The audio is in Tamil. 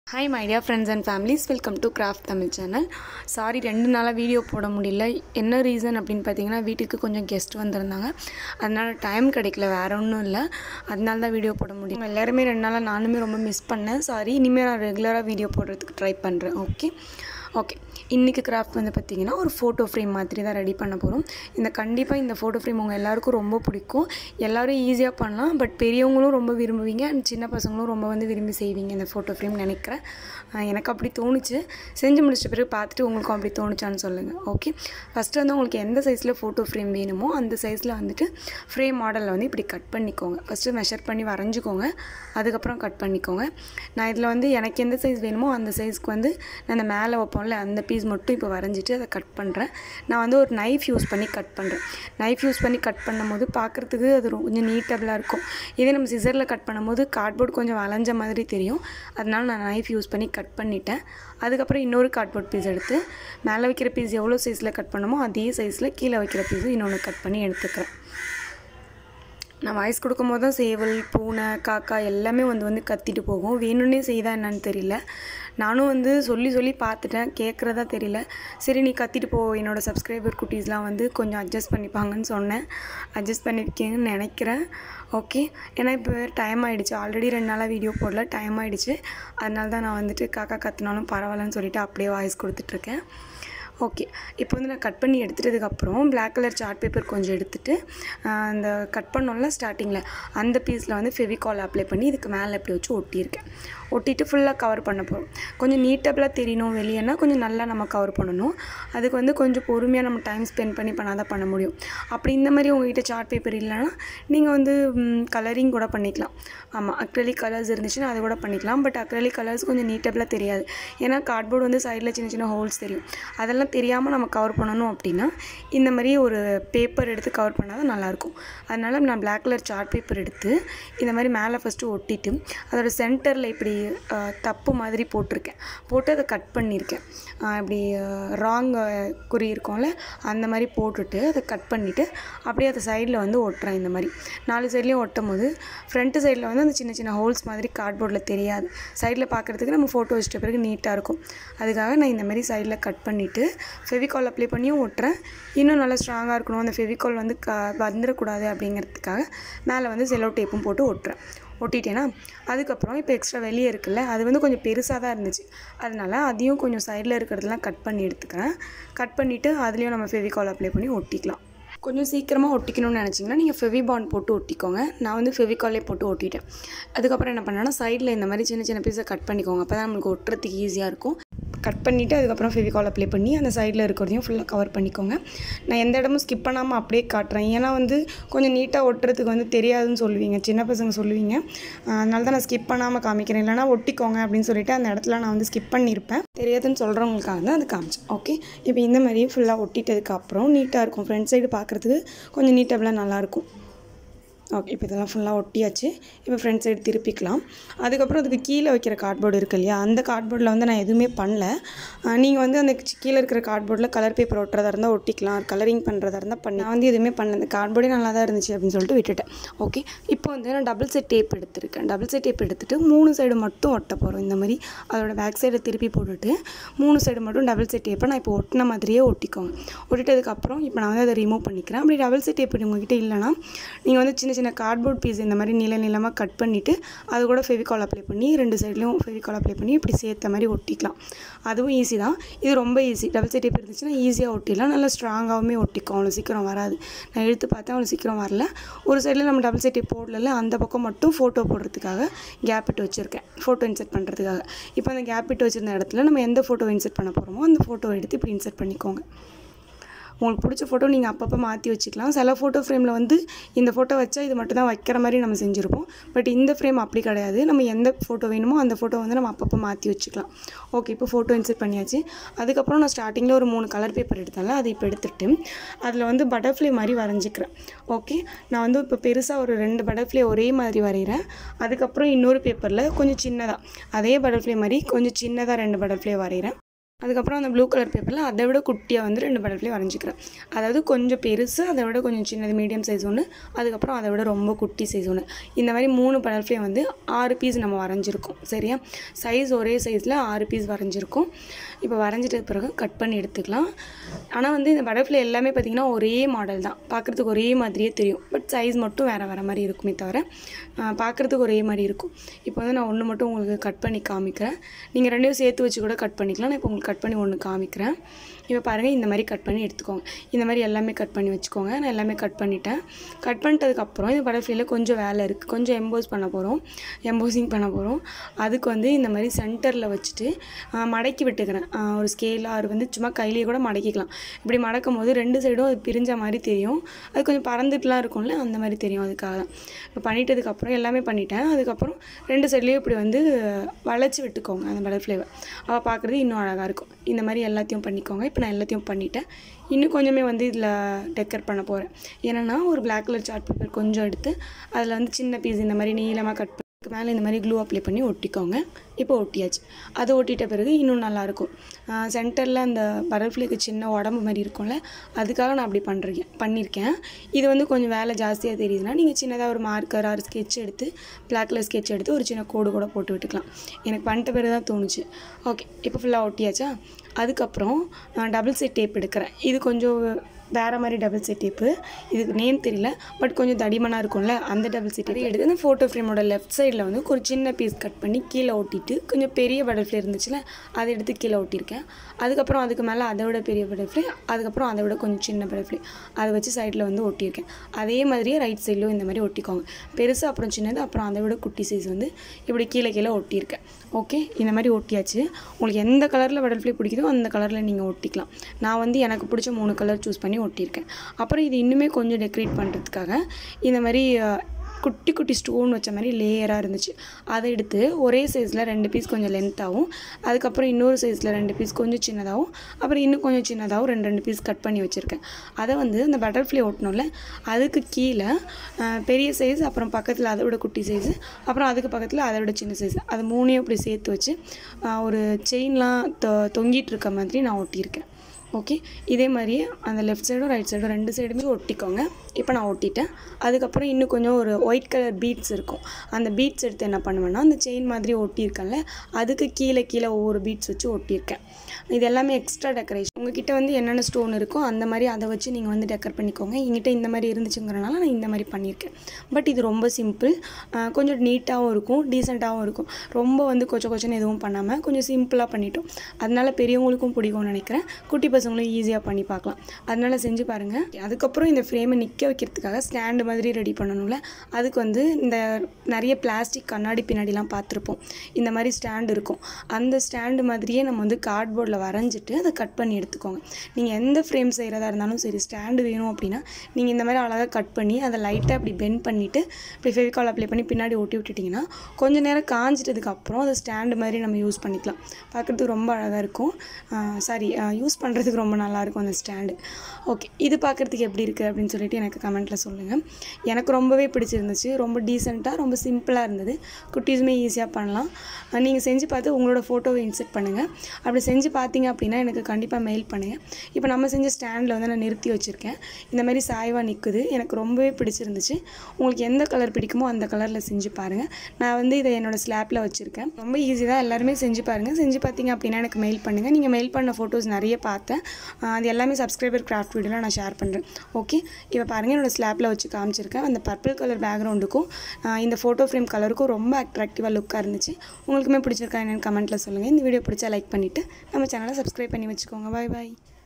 hi my dear friends and families welcome to craft Tamil channel sorry ரெண்டு நாளாக வீடியோ போட முடியல என்ன ரீசன் அப்படின்னு பார்த்தீங்கன்னா வீட்டுக்கு கொஞ்சம் கெஸ்ட் வந்திருந்தாங்க அதனால் டைம் கிடைக்கல வேறு ஒன்றும் இல்லை அதனால தான் வீடியோ போட முடியும் எல்லாருமே ரெண்டு நாளாக நானுமே ரொம்ப மிஸ் பண்ணேன் சாரி இனிமேல் நான் ரெகுலராக வீடியோ போடுறதுக்கு ட்ரை பண்ணுறேன் ஓகே ஓகே இன்றைக்கி கிராஃப்ட் வந்து பார்த்திங்கன்னா ஒரு ஃபோட்டோ ஃப்ரேம் மாதிரி தான் ரெடி பண்ண போகிறோம் இந்த கண்டிப்பாக இந்த ஃபோட்டோ ஃப்ரேம் உங்கள் எல்லாருக்கும் ரொம்ப பிடிக்கும் எல்லோரும் ஈஸியாக பண்ணலாம் பட் பெரியவங்களும் ரொம்ப விரும்புவீங்க அண்ட் சின்ன பசங்களும் ரொம்ப வந்து விரும்பி செய்வீங்க இந்த ஃபோட்டோ ஃப்ரேம் நினைக்கிறேன் ஆஹ் எனக்கு அப்படி தோணுச்சு செஞ்சு முடிச்சிட்ட பிறகு பார்த்துட்டு உங்களுக்கும் அப்படி தோணுச்சான்னு சொல்லுங்கள் ஓகே ஃபஸ்ட்டு வந்து உங்களுக்கு எந்த சைஸில் ஃபோட்டோ ஃப்ரேம் வேணுமோ அந்த சைஸில் வந்துட்டு ஃப்ரேம் மாடலில் வந்து இப்படி கட் பண்ணிக்கோங்க ஃபஸ்ட்டு மெஷர் பண்ணி வரைஞ்சிக்கோங்க அதுக்கப்புறம் கட் பண்ணிக்கோங்க நான் இதில் வந்து எனக்கு எந்த சைஸ் வேணுமோ அந்த சைஸ்க்கு வந்து நான் அந்த மேலே வைப்போம்ல அந்த பீஸ் மட்டும் இப்போ வரைஞ்சிட்டு அதை கட் பண்ணுறேன் நான் வந்து ஒரு நைஃப் யூஸ் பண்ணி கட் பண்ணுறேன் நைஃப் யூஸ் பண்ணி கட் பண்ணும்போது பார்க்குறதுக்கு அது ரொ- கொஞ்சம் நீட்டபிளாக இருக்கும் இதே நம்ம சிசரில் கட் பண்ணும்போது கார்ட்போர்ட் கொஞ்சம் வளைஞ்ச மாதிரி தெரியும் அதனால நான் நைஃப் யூஸ் பண்ணி கட் பண்ணிட்டேன் அதுக்கப்புறம் இன்னொரு கார்ட்போர்ட் பீஸ் எடுத்து மேலே வைக்கிற பீஸ் எவ்வளோ சைஸில் கட் பண்ணமோ அதே சைஸில் கீழே வைக்கிற பீஸும் இன்னொன்று கட் பண்ணி எடுத்துக்கிறேன் நான் வாய்ஸ் கொடுக்கும்போது தான் சேவல் பூனை காக்கா எல்லாமே வந்து வந்து கத்திட்டு போகும் வேணும்னே செய்தா என்னன்னு தெரியல நானும் வந்து சொல்லி சொல்லி பார்த்துட்டேன் கேட்குறதா தெரியல சரி நீ கத்திட்டு போ என்னோடய சப்ஸ்கிரைபர் குட்டீஸ்லாம் வந்து கொஞ்சம் அட்ஜஸ்ட் பண்ணிப்பாங்கன்னு சொன்னேன் அட்ஜஸ்ட் பண்ணியிருக்கீங்கன்னு நினைக்கிறேன் ஓகே ஏன்னா இப்போ டைம் ஆகிடுச்சு ஆல்ரெடி ரெண்டு நாளாக வீடியோ போடல டைம் ஆகிடுச்சு அதனால தான் நான் வந்துட்டு காக்கா கத்துனாலும் பரவாயில்லன்னு சொல்லிட்டு அப்படியே வாய்ஸ் கொடுத்துட்ருக்கேன் ஓகே இப்போ வந்து நான் கட் பண்ணி எடுத்துட்டதுக்கப்புறம் Black கலர் சார்ட் பேப்பர் கொஞ்சம் எடுத்துட்டு ஆஹ், அந்த கட் பண்ணோம்ல ஸ்டார்டிங்கில் அந்த பீஸில் வந்து ஃபெவிகால் அப்ளை பண்ணி இதுக்கு மேலே இப்படி வச்சு ஒட்டியிருக்கேன் ஒட்டிட்டு ஃபுல்லாக கவர் பண்ண போகிறோம் கொஞ்சம் நீட்டபிளாக தெரியணும் வெளியேனா கொஞ்சம் நல்லா நம்ம கவர் பண்ணணும் அதுக்கு வந்து கொஞ்சம் பொறுமையாக நம்ம டைம் ஸ்பெண்ட் பண்ணி பண்ணால் தான் பண்ண முடியும் அப்படி இந்த மாதிரி உங்ககிட்ட சார்ட் பேப்பர் இல்லைன்னா நீங்கள் வந்து கலரிங் கூட பண்ணிக்கலாம் ஆமாம் அக்ரலிக் கலர்ஸ் இருந்துச்சுன்னா அது கூட பண்ணிக்கலாம் பட் அக்ரலிக் கலர்ஸ் கொஞ்சம் நீட்டபிளாக தெரியாது ஏன்னா கார்ட்போர்டு வந்து சைடில் சின்ன சின்ன ஹோல்ஸ் தெரியும் அதெல்லாம் தெரியாமல் நம்ம கவர் பண்ணணும் அப்படின்னா இந்த மாதிரி ஒரு பேப்பர் எடுத்து கவர் பண்ணால் தான் நல்லாயிருக்கும் அதனால் நான் Black கலர் சார்ட் பேப்பர் எடுத்து இந்த மாதிரி மேலே ஃபஸ்ட்டு ஒட்டிட்டு அதோட சென்டரில் இப்படி அஹ், தப்பு மாதிரி போட்டிருக்கேன் போட்டு அதை கட் பண்ணியிருக்கேன் அஹ், இப்படி ராங் குறி இருக்கும்ல அந்த மாதிரி போட்டுட்டு அதை கட் பண்ணிவிட்டு அப்படியே அதை சைடில் வந்து ஒட்டுறேன் இந்த மாதிரி நாலு சைட்லேயும் ஒட்டும் போது ஃப்ரண்ட்டு சைடில் வந்து அந்த சின்ன சின்ன ஹோல்ஸ் மாதிரி கார்ட்போர்டில் தெரியாது சைடில் பார்க்குறதுக்கு நம்ம ஃபோட்டோ வச்சிட்ட பிறகு நீட்டாக இருக்கும் அதுக்காக நான் இந்த மாதிரி சைடில் கட் பண்ணிவிட்டு ஃபெவிகால் அப்ளை பண்ணியும் ஒட்டுறேன் இன்னும் நல்லா ஸ்ட்ராங்காக இருக்கணும் அந்த ஃபெவிகால் வந்து க வந்துடக்கூடாது அப்படிங்கிறதுக்காக மேலே வந்து செலோ டேப்பும் போட்டு ஒட்டுறேன் ஒட்டிட்டேன்னா அதுக்கப்புறம் இப்போ எக்ஸ்ட்ரா வெளியே இருக்குல்ல அது வந்து கொஞ்சம் பெருசாக தான் இருந்துச்சு அதனால அதையும் கொஞ்சம் சைடில் இருக்கிறதெல்லாம் கட் பண்ணி எடுத்துக்கிறேன் கட் பண்ணிவிட்டு அதுலேயும் நம்ம ஃபெவிகால் அப்ளை பண்ணி ஒட்டிக்கலாம் கொஞ்சம் சீக்கிரமாக ஒட்டிக்கணும்னு நினச்சிங்கன்னா நீங்கள் ஃபெவிபாண்ட் போட்டு ஒட்டிக்கோங்க நான் வந்து ஃபெவிகாலே போட்டு ஒட்டிட்டேன் அதுக்கப்புறம் என்ன பண்ணேன்னா சைடில் இந்த மாதிரி சின்ன சின்ன பீஸை கட் பண்ணிக்கோங்க அப்போ தான் நம்மளுக்கு ஒட்டுறதுக்கு ஈஸியாக இருக்கும் கட் பண்ணிவிட்டு அதுக்கப்புறம் ஃபெவிகால் அப்ளை பண்ணி அந்த சைடில் இருக்கிறதையும் ஃபுல்லாக கவர் பண்ணிக்கோங்க நான் எந்த இடமும் ஸ்கிப் பண்ணாமல் அப்படியே காட்டுறேன் ஏன்னா வந்து கொஞ்சம் நீட்டாக ஒட்டுறதுக்கு வந்து தெரியாதுன்னு சொல்லுவீங்க சின்ன பசங்க சொல்லுவீங்க ஆஹ் அதனால தான் நான் ஸ்கிப் பண்ணாமல் காமிக்கிறேன் இல்லைனா ஒட்டிக்கோங்க அப்படின்னு சொல்லிட்டு அந்த இடத்துல நான் வந்து ஸ்கிப் பண்ணியிருப்பேன் தெரியாதுன்னு சொல்கிறவங்களுக்காக தான் அது காமிச்சேன் ஓகே இப்போ இந்த மாதிரியே ஃபுல்லாக ஒட்டிட்டதுக்கு அப்புறம் நீட்டாக இருக்கும் ஃப்ரண்ட் சைடு பார்க்குறதுக்கு கொஞ்சம் நீட்டபிளாக நல்லாயிருக்கும் ஓகே இப்போ இதெல்லாம் ஃபுல்லாக ஒட்டியாச்சு இப்போ ஃப்ரண்ட் சைடு திருப்பிக்கலாம் அதுக்கப்புறம் அதுக்கு கீழே வைக்கிற கார்ட்போர்டு இருக்கு இல்லையா அந்த கார்ட்போர்டில் வந்து நான் எதுவுமே பண்ணல நீங்கள் வந்து அந்த சி- கீழே இருக்கிற கார்ட்போர்டில் கலர் பேப்பர் ஒட்டுறதா இருந்தால் ஒட்டிக்கலாம் கலரிங் பண்ணுறதா இருந்தால் பண்ணி நான் வந்து எதுவுமே பண்ணல அந்த கார்ட்போர்டே நல்லா தான் இருந்துச்சு அப்படின்னு சொல்லிட்டு விட்டுட்டேன் ஓகே இப்போ வந்து நான் டபுள் செட் டேப் எடுத்திருக்கேன் டபுள் செட் டேப் எடுத்துட்டு மூணு சைடு மட்டும் ஒட்ட போகிறோம் இந்த மாதிரி அதோட பேக் சைடை திருப்பி போட்டுட்டு மூணு சைடு மட்டும் டபுள் செட் டேப்பை நான் இப்போ ஒட்டின மாதிரியே ஒட்டிக்கோங்க ஒட்டிட்டதுக்கப்புறம் இப்போ நான் வந்து அதை ரிமூவ் பண்ணிக்கிறேன் அப்படி டபுள் செட் டேப் உங்ககிட்ட இல்லைன்னா நீங்கள் வந்து சின்ன சின்ன கார்ட்போர்ட் பீஸ் இந்த மாதிரி நீள நீளமாக கட் பண்ணிவிட்டு அது கூட ஃபெவிகால் அப்ளை பண்ணி ரெண்டு சைட்லேயும் ஃபெவிகால் அப்ளை பண்ணி இப்படி சேர்த்த மாதிரி ஒட்டிக்கலாம் அதுவும் ஈஸி தான் இது ரொம்ப ஈஸி டபுள் செட் டேப் இருந்துச்சுன்னா ஈஸியாக ஒட்டிடலாம் நல்லா ஸ்ட்ராங்காகவுமே ஒட்டிக்கும் அவ்வளோ சீக்கிரம் வராது நான் எடுத்து பார்த்தேன் அவ்வளோ சீக்கிரம் வரல ஒரு சைடில் நம்ம டபுள் செட் டேப் போடல அந்த பக்கம் மட்டும் ஃபோட்டோ போடுறதுக்காக கேப் இட்டு வச்சுருக்கேன் ஃபோட்டோ இன்செர்ட் பண்ணுறதுக்காக இப்போ அந்த கேப் இட்டு வச்சிருந்த இடத்துல நம்ம எந்த ஃபோட்டோ இன்செர்ட் பண்ண போகிறோமோ அந்த ஃபோட்டோ எடுத்து இப்படி இன்செர்ட் பண்ணிக்கோங்க உங்களுக்கு பிடிச்ச ஃபோட்டோ நீங்கள் அப்பப்போ மாற்றி வச்சுக்கலாம் சில ஃபோட்டோ ஃப்ரேமில் வந்து இந்த ஃபோட்டோ வச்சா இது மட்டும் தான் வைக்கிற மாதிரி நம்ம செஞ்சுருப்போம் பட் இந்த ஃப்ரேம் அப்படி கிடையாது நம்ம எந்த ஃபோட்டோ வேணுமோ அந்த ஃபோட்டோ வந்து நம்ம அப்பப்போ மாற்றி வச்சுக்கலாம் ஓகே இப்போ ஃபோட்டோ இன்செர்ட் பண்ணியாச்சு அதுக்கப்புறம் நான் ஸ்டார்டிங்கில் ஒரு மூணு கலர் பேப்பர் எடுத்தேன்ல அதை இப்போ எடுத்துட்டு அதில் வந்து பட்டர்ஃப்ளை மாதிரி வரைஞ்சிக்கிறேன் ஓகே நான் வந்து இப்போ பெருசாக ஒரு ரெண்டு பட்டர்ஃப்ளை ஒரே மாதிரி வரைகிறேன் அதுக்கப்புறம் இன்னொரு பேப்பரில் கொஞ்சம் சின்னதாக அதே பட்டர்ஃப்ளை மாதிரி கொஞ்சம் சின்னதாக ரெண்டு பட்டர்ஃப்ளை வரைகிறேன் அதுக்கப்புறம் அந்த ப்ளூ கலர் பேப்பரில் அதை விட குட்டியாக வந்து ரெண்டு பட்டர்ஃப்ளை வரைஞ்சிக்கிறேன் அதாவது கொஞ்சம் பெருசு அதை விட கொஞ்சம் சின்னது மீடியம் சைஸ் ஒன்று அதுக்கப்புறம் அதை விட ரொம்ப குட்டி சைஸ் ஒன்று இந்த மாதிரி மூணு பட்டர்ஃப்ளை வந்து ஆறு பீஸ் நம்ம வரைஞ்சிருக்கோம் சரியா சைஸ் ஒரே சைஸில் ஆறு பீஸ் வரைஞ்சிருக்கோம் இப்போ வரைஞ்சிட்ட பிறகு கட் பண்ணி எடுத்துக்கலாம் ஆனால் வந்து இந்த பட்டர்ஃப்ளை எல்லாமே பார்த்திங்கன்னா ஒரே மாடல் தான் பார்க்குறதுக்கு ஒரே மாதிரியே தெரியும் பட் சைஸ் மட்டும் வேறு வேறு மாதிரி இருக்குமே தவிர பார்க்குறதுக்கு ஒரே மாதிரி இருக்கும் இப்போ வந்து நான் ஒன்று மட்டும் உங்களுக்கு கட் பண்ணி காமிக்கிறேன் நீங்கள் ரெண்டையும் சேர்த்து வச்சு கூட கட் பண்ணிக்கலாம் நான் இப்போ உங்களுக்கு கட் பண்ணி ஒன்று காமிக்கிறேன் இப்போ பாருங்கள் இந்த மாதிரி கட் பண்ணி எடுத்துக்கோங்க இந்த மாதிரி எல்லாமே கட் பண்ணி வச்சுக்கோங்க நான் எல்லாமே கட் பண்ணிட்டேன் கட் பண்ணிட்டதுக்கப்புறம் இந்த பட்டர்ஃப்ளைல கொஞ்சம் வேலை இருக்குது கொஞ்சம் எம்போஸ் பண்ண போகிறோம் எம்போசிங் பண்ண போகிறோம் அதுக்கு வந்து இந்த மாதிரி சென்டரில் வச்சுட்டு ஆஹ், மடக்கி விட்டுக்கிறேன் ஆஹ், ஒரு ஸ்கேல் ஆறு வந்து சும்மா கையிலேயே கூட மடக்கிக்கலாம் இப்படி மடக்கும் போது ரெண்டு சைடும் அது பிரிஞ்ச மாதிரி தெரியும் அது கொஞ்சம் பறந்துட்டுலாம் இருக்கும்ல அந்த மாதிரி தெரியும் அதுக்காக தான் இப்போ பண்ணிட்டதுக்கப்புறம் எல்லாமே பண்ணிட்டேன் அதுக்கப்புறம் ரெண்டு சைட்லேயும் இப்படி வந்து வளைச்சி விட்டுக்கோங்க அந்த பட்டர்ஃப்ளைவை அவள் பார்க்குறது இன்னும் அழகாக இருக்கும் இந்த மாதிரி எல்லாத்தையும் பண்ணிக்கோங்க இப்போ நான் எல்லாத்தையும் பண்ணிட்டேன் இன்னும் கொஞ்சமே வந்து இதில் டெக்கர் பண்ண போகிறேன் ஏன்னா ஒரு Black கலர் சார்ட் பேப்பர் கொஞ்சம் எடுத்து அதில் வந்து சின்ன பீஸ் இந்த மாதிரி நீளமாக கட் பண்ணி அதுக்கு மேலே இந்த மாதிரி க்ளூ அப்ளை பண்ணி ஒட்டிக்கோங்க இப்போ ஒட்டியாச்சு அது ஒட்டிட்ட பிறகு இன்னும் நல்லாயிருக்கும் சென்டரில் அந்த பட்டர்ஃப்ளைக்கு சின்ன உடம்பு மாதிரி இருக்கும்ல அதுக்காக நான் அப்படி பண்ணுறேன் பண்ணியிருக்கேன் இது வந்து கொஞ்சம் வேலை ஜாஸ்தியாக தெரியுதுன்னா நீங்கள் சின்னதாக ஒரு மார்க்கர் ஆறு ஸ்கெட்ச் எடுத்து பிளாக் கலர் ஸ்கெட்ச் எடுத்து ஒரு சின்ன கோடு கூட போட்டு விட்டுக்கலாம் எனக்கு பண்ணிட்ட பிறகு தான் தோணுச்சு ஓகே இப்போ ஃபுல்லாக ஒட்டியாச்சா அதுக்கப்புறம் நான் டபுள் செட் டேப் எடுக்கிறேன் இது கொஞ்சம் வேறு மாதிரி டபுள் செட் டேப்பு இதுக்கு நேம் தெரியல பட் கொஞ்சம் தடிமனாக இருக்கும்ல அந்த டபுள் செட் டேப் எடுத்து அந்த ஃபோட்டோ ஃப்ரேமோட லெஃப்ட் சைடில் வந்து ஒரு சின்ன பீஸ் கட் பண்ணி கீழே ஒட்டிட்டு கொஞ்சம் பெரிய பட்டர்ஃப்ளை இருந்துச்சுல அதை எடுத்து கீழே ஒட்டியிருக்கேன் அதுக்கப்புறம் அதுக்கு மேலே அதை விட பெரிய பட்டர்ஃப்ளை அதுக்கப்புறம் அதை விட கொஞ்சம் சின்ன பட்டர்ஃப்ளை அதை வச்சு சைடில் வந்து ஒட்டியிருக்கேன் அதே மாதிரியே ரைட் சைட்லையும் இந்த மாதிரி ஒட்டிக்கோங்க பெருசு அப்புறம் சின்னது அப்புறம் அதை விட குட்டி சைஸ் வந்து இப்படி கீழே கீழே ஒட்டியிருக்கேன் ஓகே இந்த மாதிரி ஒட்டியாச்சு உங்களுக்கு எந்த கலரில் பட்டர்ஃப்ளை பிடிக்குதோ அந்த கலரில் நீங்கள் ஒட்டிக்கலாம் நான் வந்து எனக்கு பிடிச்ச மூணு கலர் சூஸ் பண்ணி ஒட்டியிருக்கேன் அப்புறம் இது இன்னுமே கொஞ்சம் டெக்கரேட் பண்ணுறதுக்காக இந்த மாதிரி அஹ், குட்டி குட்டி ஸ்டோன் வச்ச மாதிரி லேயராக இருந்துச்சு அதை எடுத்து ஒரே சைஸில் ரெண்டு பீஸ் கொஞ்சம் லென்த்தாகவும் அதுக்கப்புறம் இன்னொரு சைஸில் ரெண்டு பீஸ் கொஞ்சம் சின்னதாகவும் அப்புறம் இன்னும் கொஞ்சம் சின்னதாகவும் ரெண்டு ரெண்டு பீஸ் கட் பண்ணி வச்சுருக்கேன் அதை வந்து அந்த பட்டர்ஃப்ளை ஒட்டணும்ல அதுக்கு கீழே அஹ், பெரிய சைஸ் அப்புறம் பக்கத்தில் அதை விட குட்டி சைஸு அப்புறம் அதுக்கு பக்கத்தில் அதை விட சின்ன சைஸ் அது மூணையும் இப்படி சேர்த்து வச்சு அஹ், ஒரு செயின்லாம் தொ தொங்கிட்டு இருக்க மாதிரி நான் ஒட்டியிருக்கேன் ஓகே இதே மாதிரியே அந்த லெஃப்ட் சைடும் ரைட் சைடும் ரெண்டு சைடுமே ஒட்டிக்கோங்க இப்போ நான் ஒட்டிட்டேன் அதுக்கப்புறம் இன்னும் கொஞ்சம் ஒரு ஒயிட் கலர் பீட்ஸ் இருக்கும் அந்த பீட்ஸ் எடுத்து என்ன பண்ணுவேன்னா அந்த செயின் மாதிரி ஒட்டியிருக்கேன்ல அதுக்கு கீழே கீழே ஒவ்வொரு பீட்ஸ் வச்சு ஒட்டியிருக்கேன் இது எல்லாமே எக்ஸ்ட்ரா டெக்கரேஷன் உங்ககிட்ட வந்து என்னென்ன ஸ்டோன் இருக்கோ அந்த மாதிரி அதை வச்சு நீங்கள் வந்து டெக்கர் பண்ணிக்கோங்க எங்கிட்ட இந்த மாதிரி இருந்துச்சுங்கிறனால நான் இந்த மாதிரி பண்ணியிருக்கேன் பட் இது ரொம்ப சிம்பிள் கொஞ்சம் நீட்டாகவும் இருக்கும் டீசெண்டாகவும் இருக்கும் ரொம்ப வந்து கொச்ச கொச்சன்னு எதுவும் பண்ணாமல் கொஞ்சம் சிம்பிளாக பண்ணிட்டோம் அதனால பெரியவங்களுக்கும் பிடிக்கும்னு நினைக்கிறேன் குட்டி பசங்களும் ஈஸியாக பண்ணி பார்க்கலாம் அதனால செஞ்சு பாருங்கள் அதுக்கப்புறம் இந்த ஃப்ரேமை நிற்க வைக்கிறதுக்காக ஸ்டாண்டு மாதிரி ரெடி பண்ணணும்ல அதுக்கு வந்து இந்த நிறைய பிளாஸ்டிக் கண்ணாடி பின்னாடிலாம் பார்த்துருப்போம் இந்த மாதிரி ஸ்டாண்டு இருக்கும் அந்த ஸ்டாண்டு மாதிரியே நம்ம வந்து கார்ட்போர்டில் வரைஞ்சிட்டு அதை கட் பண்ணி எடுத்துக்கோங்க நீங்கள் எந்த ஃப்ரேம் செய்கிறதா இருந்தாலும் சரி ஸ்டாண்டு வேணும் அப்படின்னா நீங்கள் இந்த மாதிரி அழகாக கட் பண்ணி அதை லைட்டாக அப்படி பெண்ட் பண்ணிவிட்டு இப்படி ஃபெவிகால் அப்ளை பண்ணி பின்னாடி ஒட்டி விட்டுட்டிங்கன்னா கொஞ்ச நேரம் காஞ்சிட்டதுக்கு அப்புறம் அதை ஸ்டாண்டு மாதிரி நம்ம யூஸ் பண்ணிக்கலாம் பார்க்குறதுக்கு ரொம்ப அழகாக இருக்கும் சாரி யூஸ் பண்ணுறதுக்கு ரொம்ப நல்லாயிருக்கும் அந்த ஸ்டாண்டு ஓகே இது பார்க்குறதுக்கு எப்படி இருக்குது அப்படின்னு சொல்லிட்டு எனக்கு கமெண்ட்டில் சொல்லுங்கள் எனக்கு ரொம்பவே பிடிச்சிருந்துச்சு ரொம்ப டீசெண்டாக ரொம்ப சிம்பிளாக இருந்தது குட்டீஸுமே ஈஸியாக பண்ணலாம் நீங்கள் செஞ்சு பார்த்து உங்களோட ஃபோட்டோவை இன்செர்ட் பண்ணுங்கள் அப்படி செஞ்சு பார்த்தீங்க அப்படின்னா எனக்கு கண்டிப்பாக மெயில் பண்ணுங்கள் இப்போ நம்ம செஞ்ச ஸ்டாண்டில் வந்து நான் நிறுத்தி வச்சுருக்கேன் இந்த மாதிரி சாய்வாக நிற்குது எனக்கு ரொம்பவே பிடிச்சிருந்துச்சு உங்களுக்கு எந்த கலர் பிடிக்குமோ அந்த கலரில் செஞ்சு பாருங்கள் நான் வந்து இதை என்னோடய ஸ்லாப்பில் வச்சுருக்கேன் ரொம்ப ஈஸி தான் எல்லாருமே செஞ்சு பாருங்கள் செஞ்சு பார்த்தீங்க அப்படின்னா எனக்கு மெயில் பண்ணுங்கள் நீங்கள் மெயில் பண்ண ஃபோட்டோஸ் நிறைய பார்த்தேன் ஆஹ் அது எல்லாமே சப்ஸ்கிரைபர் கிராஃப்ட் வீடியோவில் நான் ஷேர் பண்ணுறேன் ஓகே இப்போ பாருங்கள் என்னோடய ஸ்லாப்பில் வச்சு காமிச்சிருக்கேன் அந்த பர்பிள் கலர் பேக்ரவுண்டுக்கும் இந்த ஃபோட்டோ ஃப்ரேம் கலருக்கும் ரொம்ப அட்ராக்டிவாக லுக்காக இருந்துச்சு உங்களுக்குமே பிடிச்சிருக்கா என்னென்னு கமெண்ட்டில் சொல்லுங்கள் இந்த வீடியோ பிடிச்சா லைக் பண்ணிவிட்டு நம்ம சேனலை சப்ஸ்கிரைப் பண்ணி வச்சுக்கோங்க பாய் பாய்